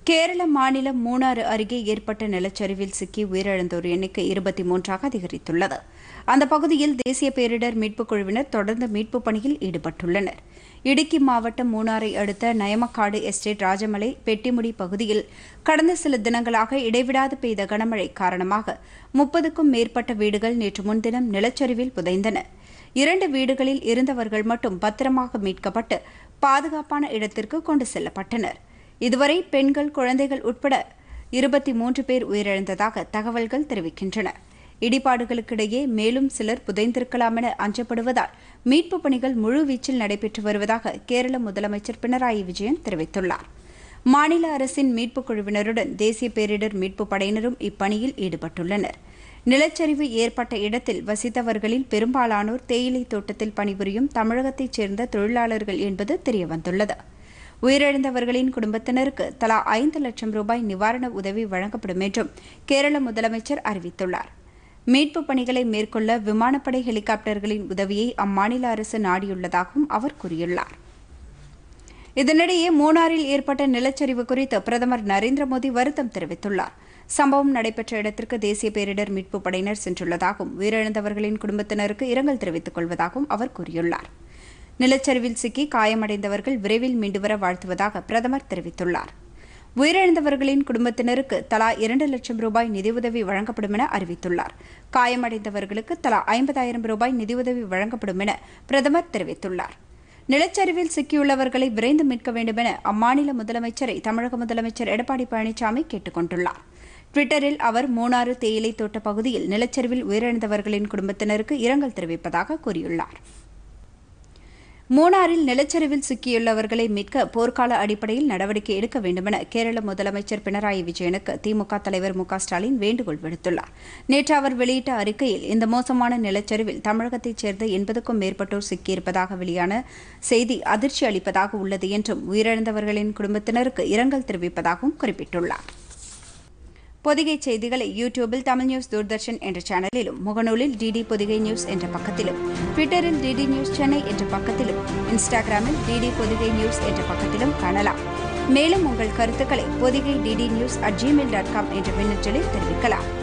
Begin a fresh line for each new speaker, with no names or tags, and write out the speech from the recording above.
கேரள மாநிலம் மூணாறு அருகே ஏற்பட்ட நிலச்சரிவில் சிக்கி உயிரிழந்தோர் எண்ணிக்கை இருபத்தி மூன்றாக அதிகரித்துள்ளது அந்த பகுதியில் தேசிய பேரிடர் மீட்புக் குழுவினர் தொடர்ந்து மீட்புப் பணியில் ஈடுபட்டுள்ளனர் இடுக்கி மாவட்டம் மூணாரை அடுத்த நயமக்காடு எஸ்டேட் ராஜமலை பெட்டிமுடி பகுதியில் கடந்த சில தினங்களாக இடைவிடாது பெய்த கனமழை காரணமாக முப்பதுக்கும் மேற்பட்ட வீடுகள் நேற்று முன்தினம் நிலச்சரிவில் புதைந்தன இரண்டு வீடுகளில் இருந்தவர்கள் மட்டும் பத்திரமாக மீட்கப்பட்டு பாதுகாப்பான இடத்திற்கு கொண்டு செல்லப்பட்டனர் இதுவரை பெண்கள் குழந்தைகள் உட்பட இருபத்தி மூன்று பேர் உயிரிழந்ததாக தகவல்கள் தெரிவிக்கின்றன இடிபாடுகளுக்கிடையே மேலும் சிலர் புதைந்திருக்கலாம் என அஞ்சப்படுவதால் மீட்புப் பணிகள் முழுவீச்சில் நடைபெற்று வருவதாக கேரள முதலமைச்சர் பினராயி விஜயன் தெரிவித்துள்ளார் மாநில அரசின் மீட்புக் குழுவினருடன் தேசிய பேரிடர் மீட்புப் படையினரும் இப்பணியில் ஈடுபட்டுள்ளனர் நிலச்சரிவு ஏற்பட்ட இடத்தில் வசித்தவர்களில் பெரும்பாலானோர் தேயிலை தோட்டத்தில் பணிபுரியும் தமிழகத்தைச் சேர்ந்த தொழிலாளர்கள் என்பது தெரியவந்துள்ளது உயிரிழந்தவர்களின் குடும்பத்தினருக்கு தலா ஐந்து லட்சம் ரூபாய் நிவாரண உதவி வழங்கப்படும் என்றும் கேரள முதலமைச்சர் அறிவித்துள்ளார் மீட்புப் பணிகளை மேற்கொள்ள விமானப்படை ஹெலிகாப்டர்களின் உதவியை அம்மாநில அரசு நாடியுள்ளதாகவும் அவர் கூறியுள்ளார் இதனிடையே மூணாறில் ஏற்பட்ட நிலச்சரிவு குறித்து பிரதமர் நரேந்திர மோடி வருத்தம் தெரிவித்துள்ளார் சம்பவம் நடைபெற்ற இடத்திற்கு தேசிய பேரிடர் மீட்புப் படையினர் சென்றுள்ளதாகவும் உயிரிழந்தவர்களின் குடும்பத்தினருக்கு இரங்கல் தெரிவித்துக் கொள்வதாகவும் அவர் கூறியுள்ளார் நிலச்சரிவில் சிக்கி காயமடைந்தவர்கள் விரைவில் மீண்டுவர வாழ்த்துவதாக பிரதமர் தெரிவித்துள்ளார் உயிரிழந்தவர்களின் குடும்பத்தினருக்கு தலா இரண்டு லட்சம் ரூபாய் நிதியுதவி வழங்கப்படும் என அறிவித்துள்ளார் காயமடைந்தவர்களுக்கு தலா ஐம்பதாயிரம் ரூபாய் நிதியுதவி வழங்கப்படும் என பிரதமர் தெரிவித்துள்ளார் நிலச்சரிவில் சிக்கியுள்ளவர்களை விரைந்து மீட்க வேண்டும் என அம்மாநில முதலமைச்சரை தமிழக முதலமைச்சர் எடப்பாடி பழனிசாமி கேட்டுக் கொண்டுள்ளார் டுவிட்டரில் அவர் மூணாறு தேயிலை தோட்ட பகுதியில் நிலச்சரிவில் உயிரிழந்தவர்களின் குடும்பத்தினருக்கு இரங்கல் தெரிவிப்பதாக கூறியுள்ளார் மூணாறில் நிலச்சரிவில் சிக்கியுள்ளவர்களை மீட்க போர்க்கால அடிப்படையில் நடவடிக்கை எடுக்க வேண்டுமென கேரள முதலமைச்சர் பினராயி விஜயனுக்கு திமுக தலைவர் மு ஸ்டாலின் வேண்டுகோள் விடுத்துள்ளார் நேற்று அவர் வெளியிட்ட அறிக்கையில் இந்த மோசமான நிலச்சரிவில் தமிழகத்தைச் சேர்ந்த எண்பதுக்கும் மேற்பட்டோர் சிக்கியிருப்பதாக வெளியான செய்தி அதிர்ச்சி அளிப்பதாக உள்ளது என்றும் உயிரிழந்தவர்களின் குடும்பத்தினருக்கு இரங்கல் தெரிவிப்பதாகவும் குறிப்பிட்டுள்ளார் பொதிகை செய்திகளை யூடியூபில் தமிழ் நியூஸ் தூர்தர்ஷன் என்ற சேனலிலும் முகநூலில் டிடி பொதிகை நியூஸ் என்ற பக்கத்திலும் ட்விட்டரில் டிடி நியூஸ் சென்னை என்ற பக்கத்திலும் இன்ஸ்டாகிராமில் டிடி பொதிகை நியூஸ் என்ற பக்கத்திலும் காணலாம் மேலும் உங்கள் கருத்துக்களை Podhigai DD news at Gmail dot com என்ற மின்னஞ்சலில் தெரிவிக்கலாம்